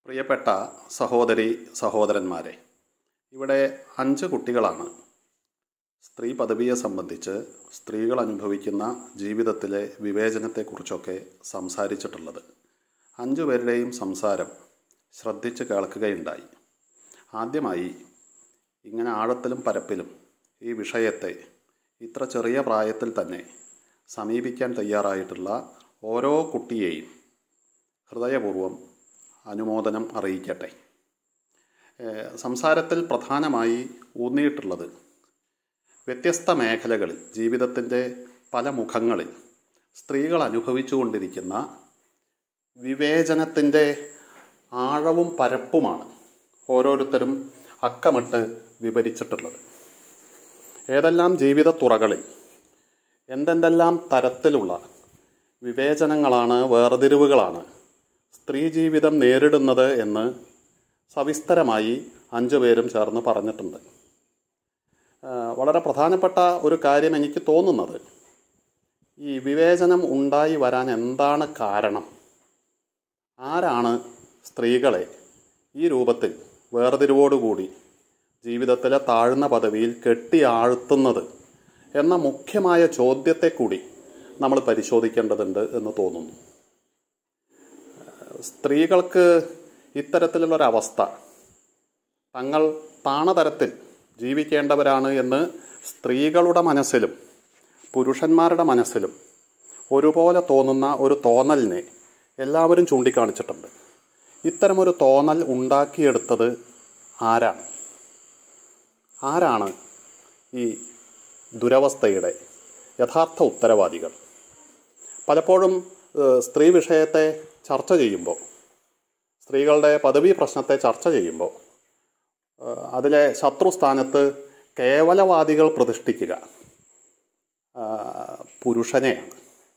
പ്രിയപ്പെട്ട സഹോദരി സഹോദരന്മാരെ ഇവിടെ അഞ്ച് കുട്ടികളാണ് സ്ത്രീ പദവിയെ സംബന്ധിച്ച് സ്ത്രീകൾ അനുഭവിക്കുന്ന ജീവിതത്തിലെ വിവേചനത്തെക്കുറിച്ചൊക്കെ സംസാരിച്ചിട്ടുള്ളത് അഞ്ചു പേരുടെയും സംസാരം ശ്രദ്ധിച്ച് കേൾക്കുകയുണ്ടായി ആദ്യമായി ഇങ്ങനെ ആഴത്തിലും പരപ്പിലും ഈ വിഷയത്തെ ഇത്ര ചെറിയ പ്രായത്തിൽ തന്നെ സമീപിക്കാൻ തയ്യാറായിട്ടുള്ള ഓരോ കുട്ടിയെയും ഹൃദയപൂർവ്വം അനുമോദനം അറിയിക്കട്ടെ ഏഹ് സംസാരത്തിൽ പ്രധാനമായി ഊന്നിയിട്ടുള്ളത് വ്യത്യസ്ത മേഖലകളിൽ ജീവിതത്തിൻ്റെ പല മുഖങ്ങളിൽ സ്ത്രീകൾ അനുഭവിച്ചുകൊണ്ടിരിക്കുന്ന വിവേചനത്തിൻ്റെ ആഴവും പരപ്പുമാണ് ഓരോരുത്തരും അക്കമിട്ട് വിവരിച്ചിട്ടുള്ളത് ഏതെല്ലാം ജീവിത തുറകളിൽ എന്തെന്തെല്ലാം തരത്തിലുള്ള വിവേചനങ്ങളാണ് വേർതിരിവുകളാണ് സ്ത്രീ ജീവിതം നേരിടുന്നത് എന്ന് സവിസ്തരമായി അഞ്ചു പേരും ചേർന്ന് പറഞ്ഞിട്ടുണ്ട് ആ, വളരെ പ്രധാനപ്പെട്ട ഒരു കാര്യം എനിക്ക് തോന്നുന്നത് ഈ വിവേചനം ഉണ്ടായി വരാൻ എന്താണ് കാരണം ആരാണ് സ്ത്രീകളെ ഈ രൂപത്തിൽ വേർതിരിവോടുകൂടി ജീവിതത്തിലെ താഴ്ന്ന പദവിയിൽ കെട്ടിയാഴ്ത്തുന്നത് എന്ന മുഖ്യമായ ചോദ്യത്തെ കൂടി നമ്മൾ പരിശോധിക്കേണ്ടതുണ്ട് എന്ന് തോന്നുന്നു സ്ത്രീകൾക്ക് ഇത്തരത്തിലുള്ളൊരവസ്ഥ തങ്ങൾ താണതരത്തിൽ ജീവിക്കേണ്ടവരാണ് എന്ന് സ്ത്രീകളുടെ മനസ്സിലും പുരുഷന്മാരുടെ മനസ്സിലും ഒരുപോലെ തോന്നുന്ന ഒരു തോന്നലിനെ എല്ലാവരും ചൂണ്ടിക്കാണിച്ചിട്ടുണ്ട് ഇത്തരമൊരു തോന്നൽ ഉണ്ടാക്കിയെടുത്തത് ആരാണ് ആരാണ് ഈ ദുരവസ്ഥയുടെ യഥാർത്ഥ ഉത്തരവാദികൾ പലപ്പോഴും ഏഹ്, സ്ത്രീ വിഷയത്തെ ചർച്ച ചെയ്യുമ്പോൾ സ്ത്രീകളുടെ പദവി പ്രശ്നത്തെ ചർച്ച ചെയ്യുമ്പോൾ ഏഹ്, അതിലെ ശത്രുസ്ഥാനത്ത് കേവലവാദികൾ പ്രതിഷ്ഠിക്കുക ആഹ്, പുരുഷനെയാണ്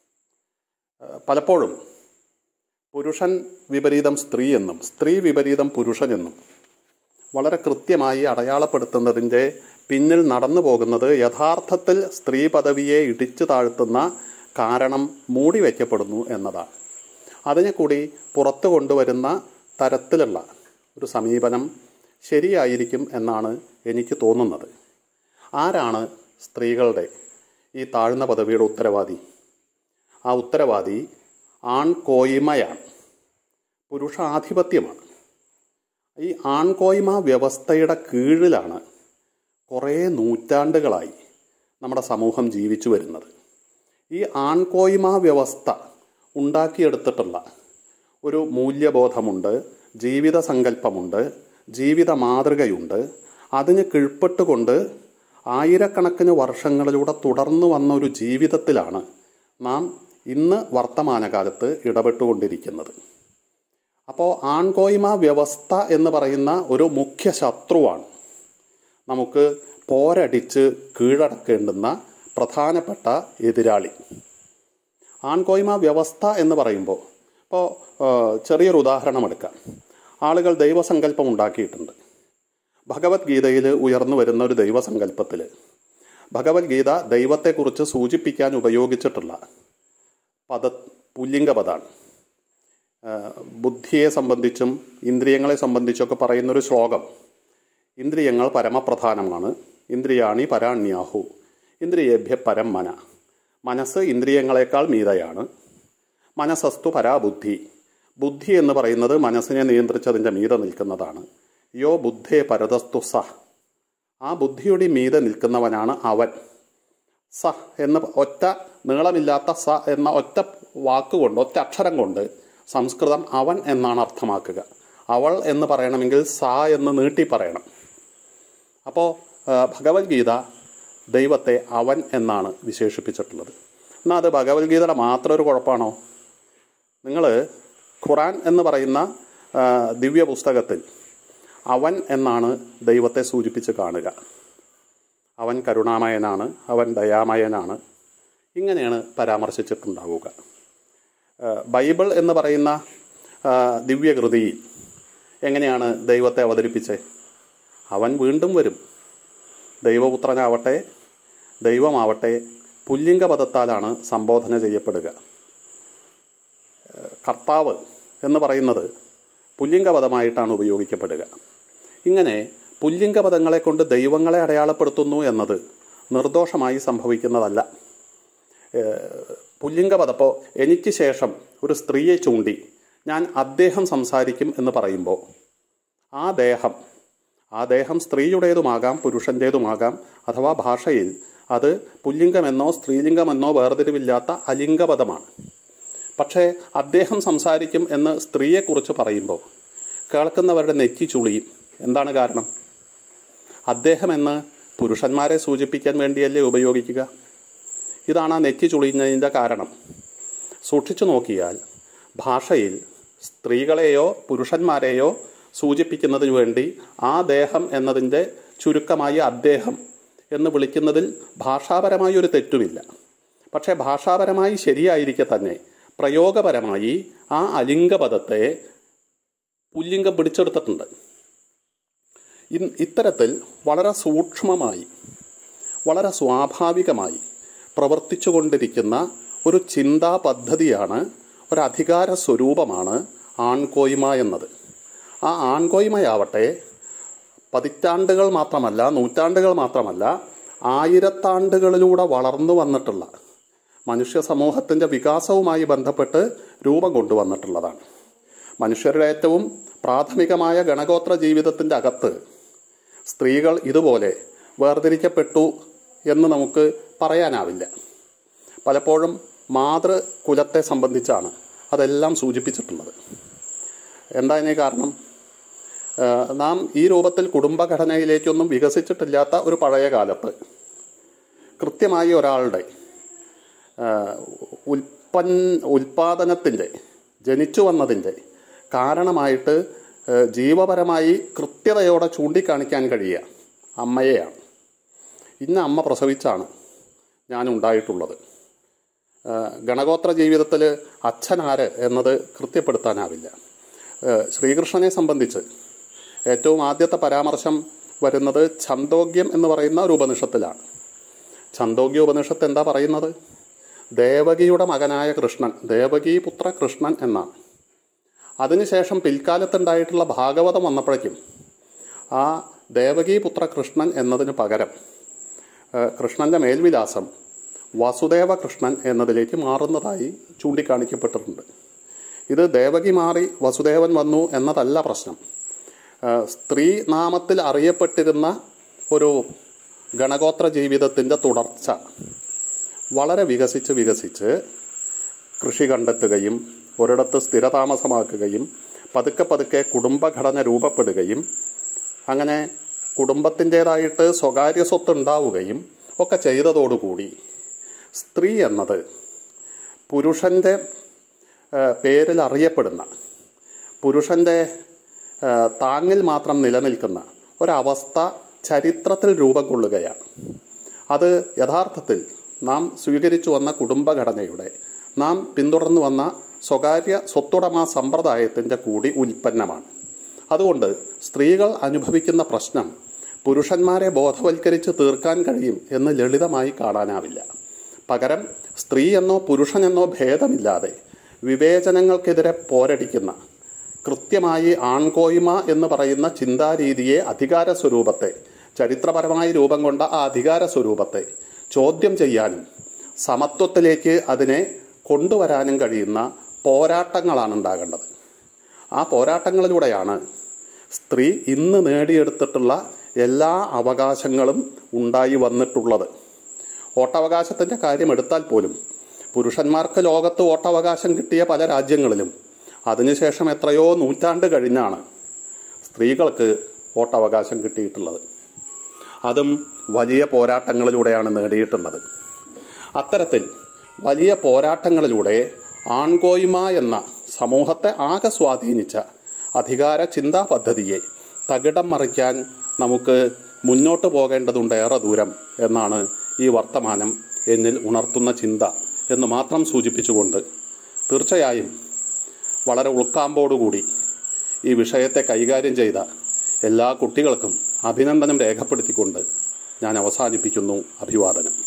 ഏഹ്, പലപ്പോഴും പുരുഷൻ വിപരീതം സ്ത്രീ എന്നും സ്ത്രീ വിപരീതം പുരുഷൻ എന്നും വളരെ കൃത്യമായി അടയാളപ്പെടുത്തുന്നതിൻ്റെ പിന്നിൽ നടന്നു പോകുന്നത് യഥാർത്ഥത്തിൽ സ്ത്രീ പദവിയെ ഇടിച്ചു താഴ്ത്തുന്ന കാരണം മൂടി വയ്ക്കപ്പെടുന്നു എന്നതാണ് അതിനെ കൂടി പുറത്തു കൊണ്ടുവരുന്ന തരത്തിലുള്ള ഒരു സമീപനം ശരിയായിരിക്കും എന്നാണ് എനിക്ക് തോന്നുന്നത് ആരാണ് സ്ത്രീകളുടെ ഈ താഴ്ന്ന പദവിയുടെ ഉത്തരവാദി ആ ഉത്തരവാദി ആൺകോയ്മയാണ് പുരുഷാധിപത്യമാണ് ഈ ആൺകോയ്മ വ്യവസ്ഥയുടെ കീഴിലാണ് കുറേ നൂറ്റാണ്ടുകളായി നമ്മുടെ സമൂഹം ജീവിച്ചു വരുന്നത് ഈ ആൺകോയ്മ വ്യവസ്ഥ ഉണ്ടാക്കിയെടുത്തിട്ടുള്ള ഒരു മൂല്യബോധമുണ്ട് ജീവിത സങ്കല്പമുണ്ട് ജീവിത മാതൃകയുണ്ട് അതിന് കീഴ്പ്പെട്ടുകൊണ്ട് ആയിരക്കണക്കിന് വർഷങ്ങളിലൂടെ തുടർന്നു വന്ന ഒരു ജീവിതത്തിലാണ് നാം ഇന്ന് വർത്തമാനകാലത്ത് ഇടപെട്ടുകൊണ്ടിരിക്കുന്നത് അപ്പോൾ ആൺകോയ്മ വ്യവസ്ഥ എന്ന് പറയുന്ന ഒരു മുഖ്യ ശത്രുവാണ് നമുക്ക് പോരടിച്ച് കീഴടക്കേണ്ടുന്ന പ്രധാനപ്പെട്ട എതിരാളി ആൺകോയ്മ വ്യവസ്ഥ എന്ന് പറയുമ്പോൾ ഇപ്പോൾ ചെറിയൊരു ഉദാഹരണം എടുക്കാം ആളുകൾ ദൈവസങ്കല്പം ഉണ്ടാക്കിയിട്ടുണ്ട് ഭഗവത്ഗീതയിൽ ഉയർന്നു വരുന്ന ഒരു ദൈവസങ്കല്പത്തിൽ ഭഗവത്ഗീത ദൈവത്തെക്കുറിച്ച് സൂചിപ്പിക്കാൻ ഉപയോഗിച്ചിട്ടുള്ള പദ പുല്ലിംഗ പദമാണ് ബുദ്ധിയെ സംബന്ധിച്ചും ഇന്ദ്രിയങ്ങളെ സംബന്ധിച്ചൊക്കെ പറയുന്നൊരു ശ്ലോകം ഇന്ദ്രിയങ്ങൾ പരമപ്രധാനമാണ് ഇന്ദ്രിയാണി പരാണ്യാഹു ഇന്ദ്രിയേഭ്യ പരം മന മനസ്സ് ഇന്ദ്രിയങ്ങളെക്കാൾ മീതയാണ് മനസ്സസ്തു പരാബുദ്ധി ബുദ്ധി എന്ന് പറയുന്നത് മനസ്സിനെ നിയന്ത്രിച്ചതിൻ്റെ മീത നിൽക്കുന്നതാണ് യോ ബുദ്ധേ പരതസ്തു സ ആ ബുദ്ധിയുടെ മീതെ നിൽക്കുന്നവനാണ് അവൻ സ എന്ന ഒറ്റ നീളമില്ലാത്ത സ എന്ന ഒറ്റ വാക്കുകൊണ്ട് ഒറ്റ അക്ഷരം കൊണ്ട് സംസ്കൃതം അവൻ എന്നാണ് അർത്ഥമാക്കുക അവൾ എന്ന് പറയണമെങ്കിൽ സ എന്ന് നീട്ടി പറയണം അപ്പോൾ ഭഗവത്ഗീത ദൈവത്തെ അവൻ എന്നാണ് വിശേഷിപ്പിച്ചിട്ടുള്ളത് എന്നാൽ അത് ഭഗവത്ഗീതയുടെ മാത്രം ഒരു കുഴപ്പമാണോ നിങ്ങൾ ഖുറാൻ എന്ന് പറയുന്ന ആ, ദിവ്യ പുസ്തകത്തിൽ അവൻ എന്നാണ് ദൈവത്തെ സൂചിപ്പിച്ച് കാണുക അവൻ കരുണാമയനാണ് അവൻ ദയാമയനാണ് ഇങ്ങനെയാണ് പരാമർശിച്ചിട്ടുണ്ടാവുക ആ, ബൈബിൾ എന്ന് പറയുന്ന ആ, ദിവ്യകൃതിയിൽ എങ്ങനെയാണ് ദൈവത്തെ അവതരിപ്പിച്ചത് അവൻ വീണ്ടും വരും ദൈവപുത്രനാവട്ടെ ദൈവമാവട്ടെ പുല്ലിംഗ പദത്താലാണ് സംബോധന ചെയ്യപ്പെടുക കർത്താവ് എന്ന് പറയുന്നത് പുല്ലിംഗപദമായിട്ടാണ് ഉപയോഗിക്കപ്പെടുക ഇങ്ങനെ പുല്ലിംഗപദങ്ങളെ കൊണ്ട് ദൈവങ്ങളെ അടയാളപ്പെടുത്തുന്നു എന്നത് നിർദോഷമായി സംഭവിക്കുന്നതല്ല പുല്ലിംഗപദപ്പോൾ എനിക്ക് ശേഷം ഒരു സ്ത്രീയെ ചൂണ്ടി ഞാൻ അദ്ദേഹം സംസാരിക്കും എന്ന് പറയുമ്പോൾ ആ ദേഹം ആ ദേഹം സ്ത്രീയുടേതുമാകാം പുരുഷൻ്റേതുമാകാം അഥവാ ഭാഷയിൽ അത് പുല്ലിംഗമെന്നോ സ്ത്രീലിംഗമെന്നോ വേർതിരിവില്ലാത്ത അലിംഗപദമാണ് പക്ഷേ അദ്ദേഹം സംസാരിക്കും എന്ന് സ്ത്രീയെക്കുറിച്ച് പറയുമ്പോൾ കേൾക്കുന്നവരുടെ നെറ്റി ചുളിയും എന്താണ് കാരണം അദ്ദേഹം എന്ന് പുരുഷന്മാരെ സൂചിപ്പിക്കാൻ വേണ്ടിയല്ലേ ഉപയോഗിക്കുക ഇതാണ് ആ നെറ്റി ചുളിയുന്നതിൻ്റെ കാരണം സൂക്ഷിച്ചു നോക്കിയാൽ ഭാഷയിൽ സ്ത്രീകളെയോ പുരുഷന്മാരെയോ സൂചിപ്പിക്കുന്നതിന് വേണ്ടി ആ ദേഹം എന്നതിൻ്റെ ചുരുക്കമായി അദ്ദേഹം എന്ന് വിളിക്കുന്നതിൽ ഭാഷാപരമായി ഒരു തെറ്റുമില്ല പക്ഷേ ഭാഷാപരമായി ശരിയായിരിക്കെ തന്നെ പ്രയോഗപരമായി ആ അലിംഗപദത്തെ പുല്ലിംഗം പിടിച്ചെടുത്തിട്ടുണ്ട് ഇത്തരത്തിൽ വളരെ സൂക്ഷ്മമായി വളരെ സ്വാഭാവികമായി പ്രവർത്തിച്ചു കൊണ്ടിരിക്കുന്ന ഒരു ചിന്താ പദ്ധതിയാണ് ഒരു അധികാര സ്വരൂപമാണ് ആൺകോയ്മ എന്നത് ആ ആൺകോയ്മയാവട്ടെ പതിറ്റാണ്ടുകൾ മാത്രമല്ല നൂറ്റാണ്ടുകൾ മാത്രമല്ല ആയിരത്താണ്ടുകളിലൂടെ വളർന്നു വന്നിട്ടുള്ള മനുഷ്യ സമൂഹത്തിൻ്റെ വികാസവുമായി ബന്ധപ്പെട്ട് രൂപം കൊണ്ടുവന്നിട്ടുള്ളതാണ് മനുഷ്യരുടെ ഏറ്റവും പ്രാഥമികമായ ഗണഗോത്ര ജീവിതത്തിൻ്റെ അകത്ത് സ്ത്രീകൾ ഇതുപോലെ വേർതിരിക്കപ്പെട്ടു എന്ന് നമുക്ക് പറയാനാവില്ല പലപ്പോഴും മാതൃകുലത്തെ സംബന്ധിച്ചാണ് അതെല്ലാം സൂചിപ്പിച്ചിട്ടുള്ളത് എന്താ ഇതിന് കാരണം നാം ഈ രൂപത്തിൽ കുടുംബഘടനയിലേക്കൊന്നും വികസിച്ചിട്ടില്ലാത്ത ഒരു പഴയ കാലത്ത് കൃത്യമായി ഒരാളുടെ ഉൽപ്പൻ ഉൽപാദനത്തിൻ്റെ ജനിച്ചു വന്നതിൻ്റെ കാരണമായിട്ട് ജീവപരമായി കൃത്യതയോടെ ചൂണ്ടിക്കാണിക്കാൻ കഴിയുക അമ്മയെയാണ് ഇന്ന് അമ്മ പ്രസവിച്ചാണ് ഞാൻ ഉണ്ടായിട്ടുള്ളത് ഗണഗോത്ര ജീവിതത്തിൽ അച്ഛനാര് എന്നത് കൃത്യപ്പെടുത്താനാവില്ല ശ്രീകൃഷ്ണനെ സംബന്ധിച്ച് ഏറ്റവും ആദ്യത്തെ പരാമർശം വരുന്നത് ഛന്തോഗ്യം എന്ന് പറയുന്ന ഒരു ഉപനിഷത്തിലാണ് ഛന്തോഗ്യ ഉപനിഷത്ത് എന്താ പറയുന്നത് ദേവകിയുടെ മകനായ കൃഷ്ണൻ ദേവകി പുത്ര കൃഷ്ണൻ എന്നാണ് അതിനുശേഷം പിൽക്കാലത്തുണ്ടായിട്ടുള്ള ഭാഗവതം വന്നപ്പോഴേക്കും ആ ദേവകി പുത്ര കൃഷ്ണൻ എന്നതിന് പകരം കൃഷ്ണന്റെ മേൽവിലാസം വസുദേവ കൃഷ്ണൻ എന്നതിലേക്ക് മാറുന്നതായി ചൂണ്ടിക്കാണിക്കപ്പെട്ടിട്ടുണ്ട് ഇത് ദേവകി മാറി വസുദേവൻ വന്നു എന്നതല്ല പ്രശ്നം സ്ത്രീ നാമത്തിൽ അറിയപ്പെട്ടിരുന്ന ഒരു ഗണഗോത്ര ജീവിതത്തിൻ്റെ തുടർച്ച വളരെ വികസിച്ച് വികസിച്ച് കൃഷി കണ്ടെത്തുകയും ഒരിടത്ത് സ്ഥിരതാമസമാക്കുകയും പതുക്കെ പതുക്കെ കുടുംബഘടന രൂപപ്പെടുകയും അങ്ങനെ കുടുംബത്തിൻ്റെതായിട്ട് സ്വകാര്യ സ്വത്ത് ഉണ്ടാവുകയും ഒക്കെ ചെയ്തതോടുകൂടി സ്ത്രീ എന്നത് പുരുഷൻ്റെ പേരിൽ അറിയപ്പെടുന്ന പുരുഷൻ്റെ താങ്ങിൽ മാത്രം നിലനിൽക്കുന്ന ഒരവസ്ഥ ചരിത്രത്തിൽ രൂപം കൊള്ളുകയാണ് അത് യഥാർത്ഥത്തിൽ നാം സ്വീകരിച്ചു വന്ന കുടുംബഘടനയുടെ നാം പിന്തുടർന്നു വന്ന സ്വകാര്യ സ്വത്തുടമ സമ്പ്രദായത്തിൻ്റെ കൂടി ഉൽപ്പന്നമാണ് അതുകൊണ്ട് സ്ത്രീകൾ അനുഭവിക്കുന്ന പ്രശ്നം പുരുഷന്മാരെ ബോധവൽക്കരിച്ച് തീർക്കാൻ കഴിയും എന്ന് ലളിതമായി കാണാനാവില്ല പകരം സ്ത്രീ എന്നോ പുരുഷനെന്നോ ഭേദമില്ലാതെ വിവേചനങ്ങൾക്കെതിരെ പോരടിക്കുന്ന കൃത്യമായി ആൺകോയ്മ എന്ന് പറയുന്ന ചിന്താരീതിയെ അധികാര സ്വരൂപത്തെ ചരിത്രപരമായി രൂപം കൊണ്ട ആ അധികാര സ്വരൂപത്തെ ചോദ്യം ചെയ്യാനും സമത്വത്തിലേക്ക് അതിനെ കൊണ്ടുവരാനും കഴിയുന്ന പോരാട്ടങ്ങളാണ് ഉണ്ടാകേണ്ടത് ആ പോരാട്ടങ്ങളിലൂടെയാണ് സ്ത്രീ ഇന്ന് നേടിയെടുത്തിട്ടുള്ള എല്ലാ അവകാശങ്ങളും ഉണ്ടായി വന്നിട്ടുള്ളത് വോട്ടവകാശത്തിൻ്റെ കാര്യം എടുത്താൽ പോലും പുരുഷന്മാർക്ക് ലോകത്ത് വോട്ടവകാശം കിട്ടിയ പല രാജ്യങ്ങളിലും അതിനുശേഷം എത്രയോ നൂറ്റാണ്ട് കഴിഞ്ഞാണ് സ്ത്രീകൾക്ക് വോട്ടവകാശം കിട്ടിയിട്ടുള്ളത് അതും വലിയ പോരാട്ടങ്ങളിലൂടെയാണ് നേടിയിട്ടുള്ളത് അത്തരത്തിൽ വലിയ പോരാട്ടങ്ങളിലൂടെ ആൺകോയ്മ എന്ന സമൂഹത്തെ ആകെ സ്വാധീനിച്ച അധികാര ചിന്താ പദ്ധതിയെ തകിടം മറിക്കാൻ നമുക്ക് മുന്നോട്ട് പോകേണ്ടതുണ്ട് ഏറെ ദൂരം എന്നാണ് ഈ വർത്തമാനം എന്നിൽ ഉണർത്തുന്ന ചിന്ത എന്ന് മാത്രം സൂചിപ്പിച്ചുകൊണ്ട് തീർച്ചയായും വളരെ ഉൾക്കാമ്പോടുകൂടി ഈ വിഷയത്തെ കൈകാര്യം ചെയ്ത എല്ലാ കുട്ടികൾക്കും അഭിനന്ദനം രേഖപ്പെടുത്തിക്കൊണ്ട് ഞാൻ അവസാനിപ്പിക്കുന്നു അഭിവാദനം